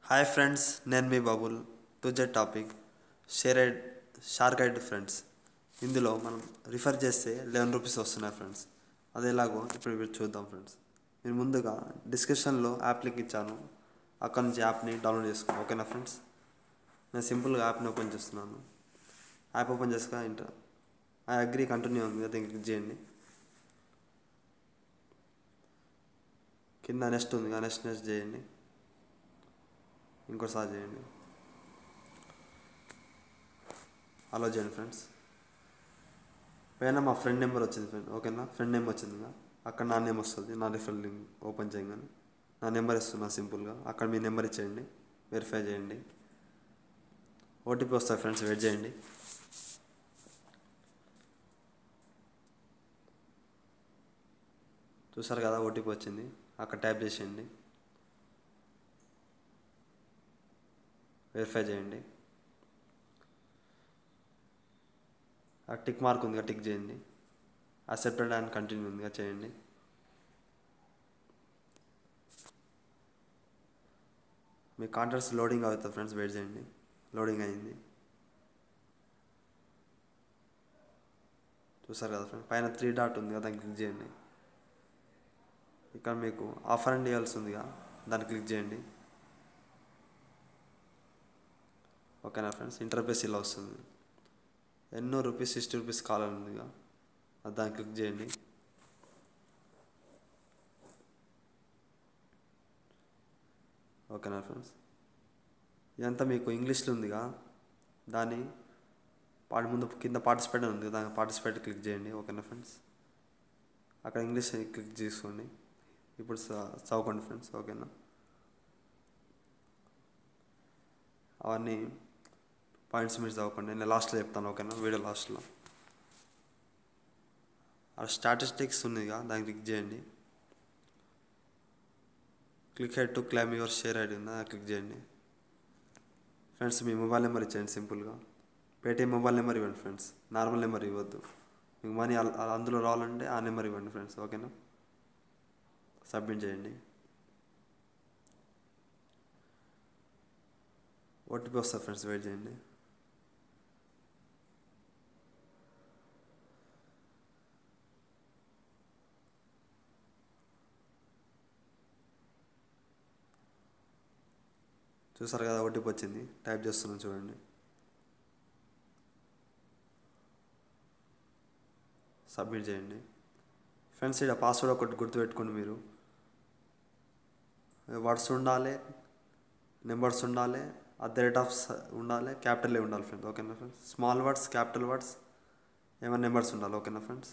hi friends నేను మీ బాబుల్ టుజెడ్ topic shared shark ID friends ఇందులో మనం రిఫర్ చేస్తే లెవెన్ రూపీస్ వస్తున్నాయి ఫ్రెండ్స్ అది ఎలాగో ఇప్పుడు మీరు చూద్దాం ఫ్రెండ్స్ నేను ముందుగా డిస్క్రిప్షన్లో యాప్ లింక్ ఇచ్చాను అక్కడ నుంచి యాప్ని డౌన్లోడ్ చేసుకోండి ఓకేనా ఫ్రెండ్స్ నేను సింపుల్గా యాప్ని ఓపెన్ చేస్తున్నాను యాప్ ఓపెన్ చేసుక ఇంటర్ ఐ అగ్రీ కంటిన్యూ ఉంది కదా క్లిక్ చేయండి కింద నెక్స్ట్ ఉంది నెక్స్ట్ నెక్స్ట్ చేయండి ఇంకోసారి చేయండి అలో చేయండి ఫ్రెండ్స్ పైన మా ఫ్రెండ్ నెంబర్ వచ్చింది ఫ్రెండ్ ఓకేనా ఫ్రెండ్ నేమ్ వచ్చింది కదా అక్కడ నా నేమ్ వస్తుంది నా రిఫర్ లింక్ ఓపెన్ చేయగానే నా నెంబర్ ఇస్తున్నా సింపుల్గా అక్కడ మీ నెంబర్ ఇచ్చేయండి వెరిఫై చేయండి ఓటీపీ వస్తుంది ఫ్రెండ్స్ వెయిట్ చేయండి చూసారు కదా ఓటీపీ వచ్చింది అక్కడ ట్యాప్ చేసేయండి వెరిఫై చేయండి ఆ టిక్ మార్క్ ఉందిగా టిక్ చేయండి అక్సెప్టెడ్ అండ్ కంటిన్యూ ఉందిగా చేయండి మీ కాంటాక్ట్స్ లోడింగ్ అవుతుంది ఫ్రెండ్స్ వెయిట్ చేయండి లోడింగ్ అయింది చూసారు కదా ఫ్రెండ్స్ పైన త్రీ డాట్ ఉంది కదా దాన్ని క్లిక్ చేయండి ఇక్కడ మీకు ఆఫర్ అండ్ డీల్స్ ఉందిగా దాన్ని క్లిక్ చేయండి ఓకేనా ఫ్రెండ్స్ ఇంటర్ఫేస్ ఇలా వస్తుంది ఎన్నో రూపీస్ సిక్స్టీ రూపీస్ కాలని ఉందిగా అది దాన్ని క్లిక్ చేయండి ఓకేనా ఫ్రెండ్స్ ఇదంతా మీకు ఇంగ్లీష్లో ఉందిగా దాన్ని పాటి ముందు కింద పార్టిసిపేట్ అని ఉంది దాన్ని పార్టిసిపేట్ క్లిక్ చేయండి ఓకేనా ఫ్రెండ్స్ అక్కడ ఇంగ్లీష్ క్లిక్ చేసుకోండి ఇప్పుడు చ- చదువుకోండి ఫ్రెండ్స్ ఓకేనా అవన్నీ పాయింట్స్ మీరు చదువుకోండి నేను లాస్ట్లో చెప్తాను ఓకేనా వీడియో లాస్ట్లో ఆ స్టాటిస్టిక్స్ ఉందిగా దాన్ని క్లిక్ చేయండి click head to claim your share ID ఉందా క్లిక్ చేయండి ఫ్రెండ్స్ మీ మొబైల్ నెంబర్ ఇచ్చేయండి సింపుల్గా పేటీఎం మొబైల్ నెంబర్ ఇవ్వండి ఫ్రెండ్స్ నార్మల్ నెంబర్ ఇవ్వద్దు మీకు మనీ అల్- అల్- అందులో రావాలంటే ఆ నెంబర్ ఇవ్వండి ఫ్రెండ్స్ ఓకేనా సబ్మిట్ చేయండి ఓటీపీ వస్తుంది ఫ్రెండ్స్ వెయిట్ చేయండి చూసారు కదా ఓటీపీ వచ్చింది టైప్ చేస్తున్నాను చూడండి సబ్మిట్ చేయండి ఫ్రెండ్స్ ఇక్కడ పాస్వర్డ్ ఒకటి గుర్తుపెట్టుకోండి మీరు వర్డ్స్ ఉండాలి నెంబర్స్ ఉండాలి అట్ ద రేట్ ఆఫ్ ఉండాలి క్యాపిటల్ ఉండాలి ఫ్రెండ్స్ ఓకేనా friends small words capital words ఏమైనా నెంబర్స్ ఉండాలి ఓకేనా ఫ్రెండ్స్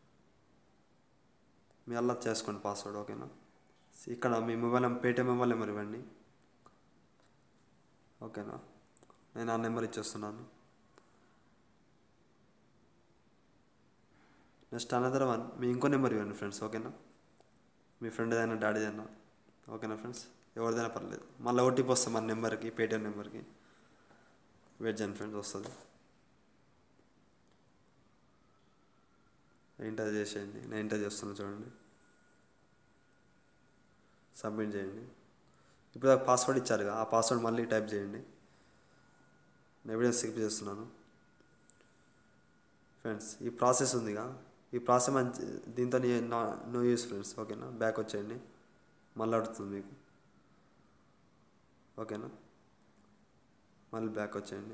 మీ అలా చేసుకోండి పాస్వర్డ్ ఓకేనా ఇక్కడ మీ mobile number Paytm mobile number ఇవ్వండి ఓకేనా నేను ఆ నెంబర్ ఇచ్చేస్తున్నాను నెక్స్ట్ అనదర్ వన్ మీ ఇంకో నెంబర్ ఇవ్వండి ఫ్రెండ్స్ ఓకేనా మీ ఫ్రెండ్ ఏదైనా డాడీ అయినా ఓకేనా ఫ్రెండ్స్ ఎవరిదైనా పర్లేదు మళ్ళీ ఓటీపీ వస్తుంది మన నెంబర్కి పేటిఎం నెంబర్కి వెయిట్ చేయండి ఫ్రెండ్స్ వస్తుంది ఎంటర్ చేసేయండి నేను ఎంటర్ చేస్తున్నాను చూడండి సబ్మిట్ చేయండి ఇప్పుడు దాకా పాస్వర్డ్ ఇచ్చారుగా ఆ పాస్వర్డ్ మళ్ళీ టైప్ చేయండి నేను ఎవిడెన్స్ స్కిప్ చేస్తున్నాను ఫ్రెండ్స్ ఈ ప్రాసెస్ ఉందిగా ఈ ప్రాసెస్ మంచి దీంతో నా నో యూస్ ఫ్రెండ్స్ ఓకేనా బ్యాక్ వచ్చేయండి మళ్ళీ అడుగుతుంది మీకు ఓకేనా మళ్ళీ బ్యాక్ వచ్చేయండి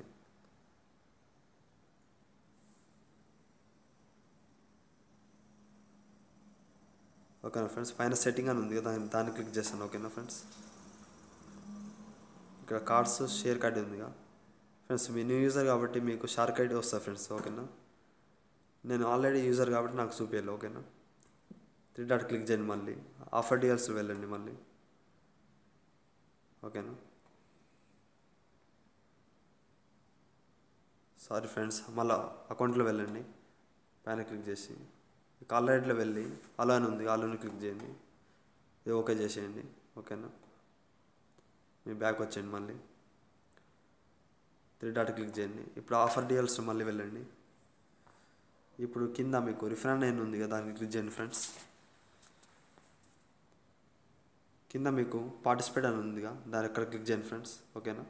ఓకేనా ఫ్రెండ్స్ పైన సెట్టింగ్ అని ఉంది కదా దాన్ని దాన్ని క్లిక్ చేస్తాను ఓకేనా ఫ్రెండ్స్ ఇక్కడ కార్డ్స్ షేర్ కార్డ్ ఉందిగా ఫ్రెండ్స్ మీ న్యూ యూజర్ కాబట్టి మీకు షార్క్ ఐడి వస్తుంది ఫ్రెండ్స్ ఓకేనా నేను ఆల్రెడీ యూజర్ కాబట్టి నాకు చూపించాలి ఓకేనా త్రీ డాట్ క్లిక్ చేయండి మళ్ళీ ఆఫర్ డీల్స్ వెళ్ళండి మళ్ళీ ఓకేనా సారీ ఫ్రెండ్స్ మళ్ళీ అకౌంట్లో వెళ్ళండి పైన క్లిక్ చేసి కాల్ రైట్లో వెళ్ళి అలా అని ఉంది అలాని క్లిక్ చేయండి ఇది ఓకే చేసేయండి ఓకేనా మీ బ్యాక్ వచ్చేయండి మళ్ళీ త్రీ డాట్ క్లిక్ చేయండి ఇప్పుడు ఆఫర్ డీల్స్ మళ్ళీ వెళ్ళండి ఇప్పుడు కింద మీకు రిఫరెండ్ అయిన ఉంది కదా దానికి క్లిక్ చేయండి ఫ్రెండ్స్ కింద మీకు పార్టిసిపేట్ అని ఉందిగా దాని ఎక్కడ క్లిక్ చేయండి ఫ్రెండ్స్ ఓకేనా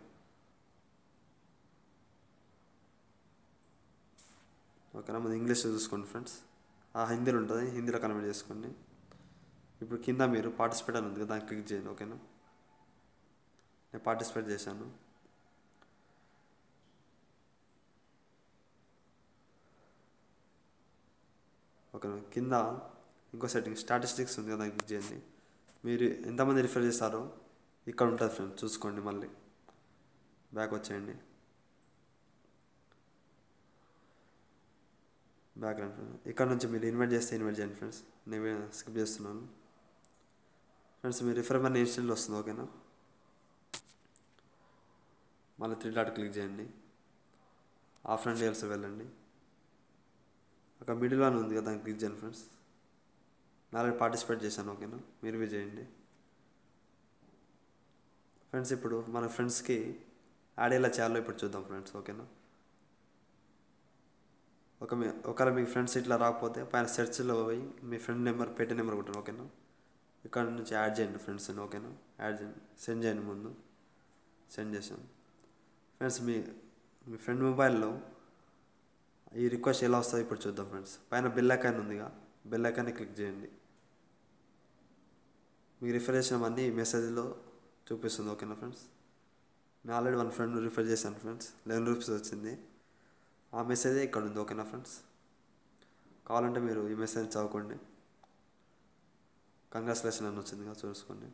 ఓకేనా మన ఇంగ్లీష్లో చూసుకోండి ఫ్రెండ్స్ ఆ హిందీలో ఉంటుంది హిందీలో కన్వర్ట్ చేసుకోండి ఇప్పుడు కింద మీరు పార్టిసిపేట్ అని ఉంది కదా దాన్ని క్లిక్ చేయండి ఓకేనా నేను పార్టిసిపేట్ చేశాను ఓకేనా కింద ఇంకో సెట్టింగ్ స్టాటిస్టిక్స్ ఉంది కదా దాన్ని క్లిక్ చేయండి మీరు ఎంతమంది రిఫర్ చేస్తారో ఇక్కడ ఉంటుంది ఫ్రెండ్స్ చూసుకోండి మళ్ళీ బ్యాక్ వచ్చేయండి బ్యాక్గ్రౌండ్ ఇక్కడ నుంచి మీరు ఇన్వైట్ చేస్తే ఇన్వైట్ చేయండి ఫ్రెండ్స్ నేను స్కిప్ చేస్తున్నాను ఫ్రెండ్స్ మీరు రిఫర్ మన ఇన్స్టెంట్ వస్తుంది ఓకేనా మళ్ళీ త్రీ డాట్ క్లిక్ చేయండి ఆఫ్ అండ్ డీల్స్ వెళ్ళండి అక్కడ మిడిల్ వన్ ఉంది కదా దాన్ని క్లిక్ చేయండి ఫ్రెండ్స్ నాలుగు పార్టిసిపేట్ చేశాను ఓకేనా మీరు బి చేయండి ఫ్రెండ్స్ ఇప్పుడు మన ఫ్రెండ్స్కి యాడ్ ఎలా చేయాలో ఇప్పుడు చూద్దాం ఫ్రెండ్స్ ఓకేనా ఒక మీ ఒకవేళ మీ ఫ్రెండ్స్ ఇట్లా రాకపోతే పైన సెర్చ్లో పోయి మీ ఫ్రెండ్ నెంబర్ పెట్టే నెంబర్ కొట్టాను ఓకేనా ఇక్కడ నుంచి యాడ్ చేయండి ఫ్రెండ్స్ ఓకేనా యాడ్ చేయండి సెండ్ చేయండి ముందు సెండ్ చేశాను ఫ్రెండ్స్ మీ మీ ఫ్రెండ్ మొబైల్లో ఈ రిక్వెస్ట్ ఎలా వస్తుందో ఇప్పుడు చూద్దాం ఫ్రెండ్స్ పైన బెల్ ఐకాన్ ఉందిగా బెల్ ఐకాన్ని క్లిక్ చేయండి మీకు రిఫర్ చేసినవన్నీ ఈ మెసేజ్లో చూపిస్తుంది ఓకేనా ఫ్రెండ్స్ నేను ఆల్రెడీ వన్ ఫ్రెండ్ రిఫర్ చేశాను ఫ్రెండ్స్ లెవెన్ రూపీస్ వచ్చింది ఆ మెసేజే ఇక్కడ ఉంది ఓకేనా ఫ్రెండ్స్ కావాలంటే మీరు ఈ మెసేజ్ చదువుకోండి కంగ్రాచులేషన్ అని వచ్చింది కదా చూసుకోండి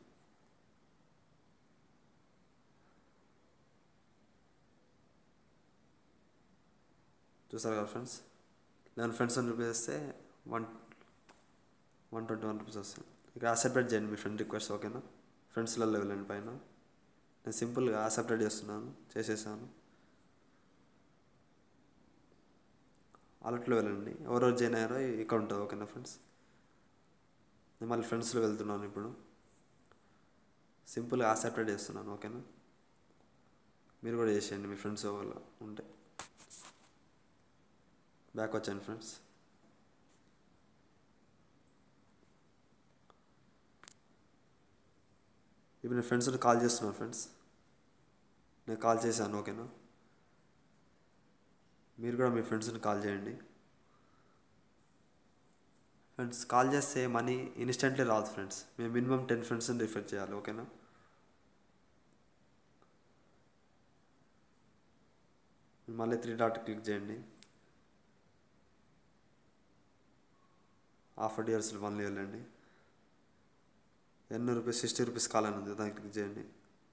చూసారు కదా ఫ్రెండ్స్ లెవెన్ ఫ్రెండ్స్ అని రూపీస్ వస్తే one one twenty one rupees వస్తాయి ఇక్కడ యాక్సెప్టెడ్ చేయండి మీ ఫ్రెండ్ రిక్వెస్ట్ ఓకేనా ఫ్రెండ్స్లలో వెళ్ళండి పైన నేను సింపుల్గా యాక్సెప్టెడ్ చేస్తున్నాను చేసేసాను అలర్ట్లో వెళ్ళండి ఎవరెవరు జాయిన్ అయ్యారో ఇక్కడ ఉంటుంది ఓకేనా ఫ్రెండ్స్ నేను మళ్ళీ ఫ్రెండ్స్లో వెళ్తున్నాను ఇప్పుడు సింపుల్గా యాక్సెప్టెడ్ చేస్తున్నాను ఓకేనా మీరు కూడా చేసేయండి మీ ఫ్రెండ్స్ వాళ్ళ ఉంటే బ్యాక్ వచ్చాను ఫ్రెండ్స్ ఇప్పుడు నేను ఫ్రెండ్స్ని కాల్ చేస్తున్నాను ఫ్రెండ్స్ నేను కాల్ చేశాను ఓకేనా మీరు కూడా మీ ఫ్రెండ్స్ని కాల్ చేయండి ఫ్రెండ్స్ కాల్ చేస్తే మనీ ఇన్స్టెంట్లీ రాదు ఫ్రెండ్స్ మేము మినిమం టెన్ ఫ్రెండ్స్ని రిఫర్ చేయాలి ఓకేనా మళ్ళీ త్రీ డాట్ క్లిక్ చేయండి ఆఫర్ ఇయర్స్ మళ్ళీ వెళ్ళండి ఎన్నో రూపీస్ సిక్స్టీ రూపీస్ కాలని ఉంది దాన్ని క్లిక్ చేయండి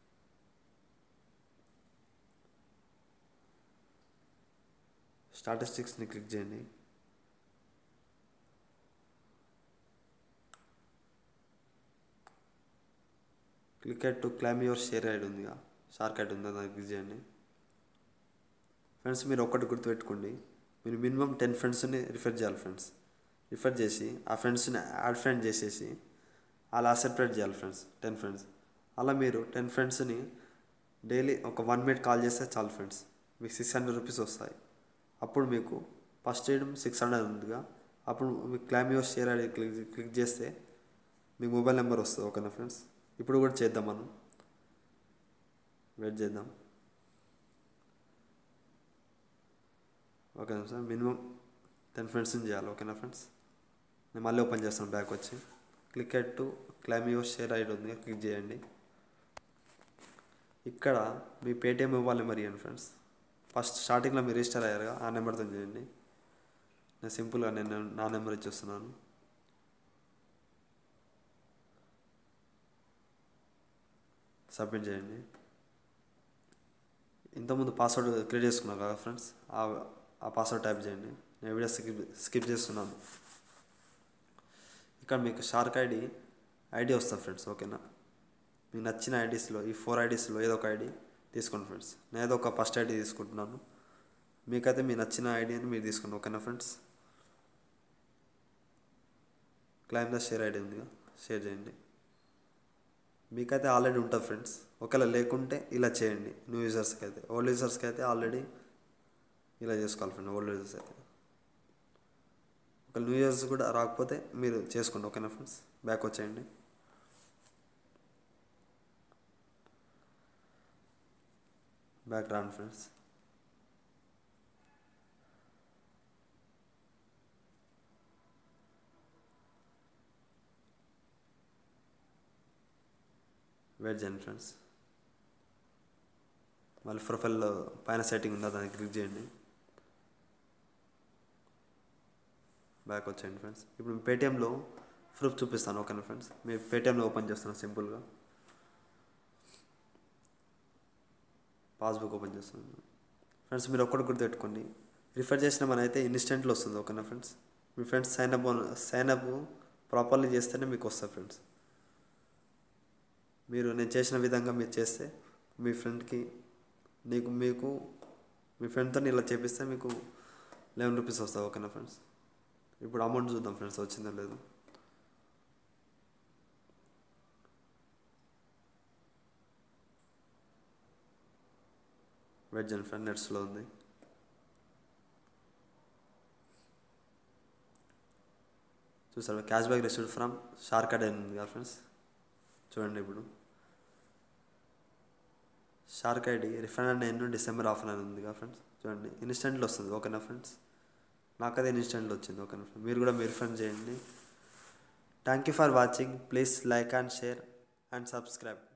స్టాటిస్టిక్స్ని క్లిక్ చేయండి click at to claim your share ID ఉందిగా షార్క్ ఐడి ఉందా దాన్ని క్లిక్ చేయండి ఫ్రెండ్స్ మీరు ఒక్కటి గుర్తుపెట్టుకోండి మీరు మినిమం టెన్ ఫ్రెండ్స్ని రిఫర్ చేయాలి ఫ్రెండ్స్ రిఫర్ చేసి ఆ ఫ్రెండ్స్ని యాడ్ ఫ్రెండ్ చేసేసి అలా సెపరేట్ చేయాలి ఫ్రెండ్స్ టెన్ ఫ్రెండ్స్ అలా మీరు టెన్ ఫ్రెండ్స్ని డైలీ ఒక వన్ మినిట్ కాల్ చేస్తే చాలు ఫ్రెండ్స్ మీకు సిక్స్ హండ్రెడ్ రూపీస్ వస్తాయి అప్పుడు మీకు ఫస్ట్ చేయడం సిక్స్ హండ్రెడ్ ఉందిగా అప్పుడు మీకు claim your share ID click click చేస్తే మీకు మొబైల్ నెంబర్ వస్తుంది ఓకేనా ఫ్రెండ్స్ ఇప్పుడు కూడా చేద్దాం మనం వెయిట్ చేద్దాం ఓకేనా సార్ మినిమం టెన్ ఫ్రెండ్స్ని చేయాలి ఓకేనా ఫ్రెండ్స్ నేను మళ్ళీ ఓపెన్ చేస్తాను బ్యాక్ వచ్చి click at to claim your share ID ఉంది క్లిక్ చేయండి ఇక్కడ మీ పేటిఎం మొబైల్ నెంబర్ ఇవ్వండి ఫ్రెండ్స్ ఫస్ట్ స్టార్టింగ్లో మీరు రిజిస్టర్ అయ్యారుగా ఆ నెంబర్తో చేయండి నేను సింపుల్గా నేను నా నెంబర్ ఇచ్చేస్తున్నాను సబ్మిట్ చేయండి ఇంతకుముందు పాస్వర్డ్ క్రియేట్ చేసుకున్నాను కదా ఫ్రెండ్స్ ఆ ఆ పాస్వర్డ్ టైప్ చేయండి నేను వీడియో స్కిప్ స్కిప్ చేస్తున్నాను ఇక్కడ మీకు షార్క్ ఐడి ఐడి వస్తుంది ఫ్రెండ్స్ ఓకేనా మీకు నచ్చిన ఐడీస్లో ఈ ఫోర్ ఐడీస్లో ఏదో ఒక ఐడి తీసుకోండి ఫ్రెండ్స్ నేను ఏదో ఒక ఫస్ట్ ఐడి తీసుకుంటున్నాను మీకైతే మీ నచ్చిన ఐడియాని మీరు తీసుకోండి ఓకేనా friends claim the share ID ఉందిగా షేర్ చేయండి మీకైతే ఆల్రెడీ ఉంటుంది ఫ్రెండ్స్ ఒకవేళ లేకుంటే ఇలా చేయండి న్యూ యూజర్స్కి అయితే ఓల్డ్ యూజర్స్కి అయితే ఆల్రెడీ ఇలా చేసుకోవాలి ఫ్రెండ్ ఓల్డ్ యూజర్స్ అయితే ఒక న్యూ ఇయర్స్ కూడా రాకపోతే మీరు చేసుకోండి ఓకేనా ఫ్రెండ్స్ బ్యాక్ వచ్చేయండి బ్యాక్ రాండి ఫ్రెండ్స్ వెయిట్ చేయండి ఫ్రెండ్స్ మళ్ళీ ప్రొఫైల్లో పైన సెట్టింగ్ ఉందా దాన్ని క్లిక్ చేయండి బ్యాక్ వచ్చేయండి ఫ్రెండ్స్ ఇప్పుడు పేటిఎంలో ప్రూఫ్ చూపిస్తాను ఓకేనా ఫ్రెండ్స్ మీ పేటిఎంలో ఓపెన్ చేస్తున్నాను సింపుల్గా పాస్బుక్ ఓపెన్ చేస్తున్నాను ఫ్రెండ్స్ మీరు ఒక్కటి గుర్తుపెట్టుకోండి రిఫర్ చేసిన మన అయితే ఇన్స్టెంట్లో వస్తుంది ఓకేనా ఫ్రెండ్స్ మీ friends sign up sign up properly చేస్తేనే మీకు వస్తుంది ఫ్రెండ్స్ మీరు నేను చేసిన విధంగా మీరు చేస్తే మీ ఫ్రెండ్కి నీకు మీకు మీ ఫ్రెండ్తో ఇలా చేపిస్తే మీకు లెవెన్ రూపీస్ వస్తుంది ఓకేనా ఫ్రెండ్స్ ఇప్పుడు అమౌంట్ చూద్దాం ఫ్రెండ్స్ వచ్చిందో లేదు వెజ్ అండ్ ఫ్రెండ్ నెట్స్లో ఉంది చూసారు cash back received from shark card ఉంది కదా ఫ్రెండ్స్ చూడండి ఇప్పుడు షార్క్ ఐడి రిఫండ్ అండ్ ఎన్నో డిసెంబర్ ఆఫర్ అని ఉంది కదా ఫ్రెండ్స్ చూడండి ఇన్స్టెంట్లో వస్తుంది ఓకేనా ఫ్రెండ్స్ నాకు అదే ఇన్స్టెంట్లో వచ్చింది ఓకేనా ఫ్రెండ్స్ మీరు కూడా మీరు రిఫండ్ చేయండి thank you for watching please like and share and subscribe